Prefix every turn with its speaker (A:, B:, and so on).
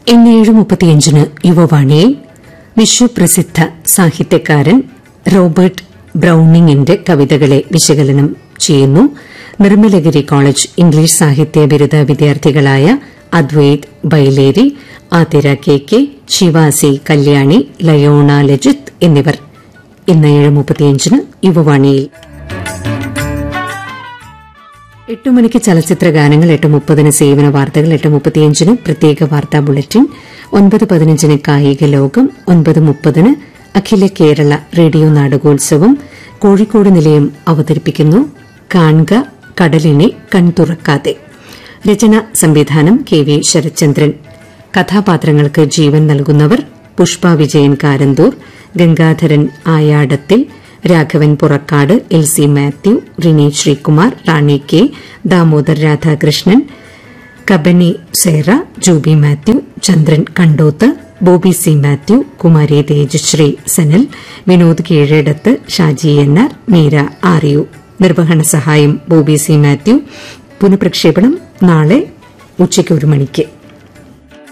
A: ഇന്ന് ഏഴ് മുപ്പത്തിയഞ്ചിന് യുവവാണിയിൽ വിശ്വപ്രസിദ്ധ സാഹിത്യകാരൻ റോബർട്ട് ബ്രൌണിങ്ങിന്റെ കവിതകളെ വിശകലനം ചെയ്യുന്നു നിർമ്മലഗിരി കോളേജ് ഇംഗ്ലീഷ് സാഹിത്യ ബിരുദ വിദ്യാർത്ഥികളായ അദ്വൈത് ബൈലേരി ആതിര കെ കെ ശിവാസി കല്യാണി ലയോണ ലജിത് എന്നിവർ ഇന്ന് ഏഴ് മുപ്പത്തിയഞ്ചിന് യുവവാണിയിൽ എട്ട് മണിക്ക് ചലച്ചിത്ര ഗാനങ്ങൾ എട്ട് മുപ്പതിന് സേവന വാർത്തകൾ എട്ട് മുപ്പത്തിയഞ്ചിന് പ്രത്യേക വാർത്താ ബുള്ളറ്റിൻ ഒൻപത് പതിനഞ്ചിന് കായിക ലോകം ഒൻപത് മുപ്പതിന് അഖില കേരള റേഡിയോ നാടകോത്സവം കോഴിക്കോട് നിലയം അവതരിപ്പിക്കുന്നു കാൺക കടലിനെ കൺതുറക്കാതെ രചന സംവിധാനം കെ വി ശരത്ചന്ദ്രൻ കഥാപാത്രങ്ങൾക്ക് ജീവൻ നൽകുന്നവർ Pushpa Vijayan Karanthur Gangadharan Ayadathil Raghavan Purakkad L C Mathew Rini Sreekumar Rani K Damodar Radhakrishnan Kabani Sera Jubi Mathew Chandran Kandoth Bobby C Mathew Kumari Thejasree Sanal Vinod Keezhadath Shaji N R Meera ആറിയു നിർവഹണ സഹായം ബോബി സി മാത്യു പുനഃപ്രക്ഷേപണം നാളെ ഉച്ചയ്ക്ക് ഒരു മണിക്ക്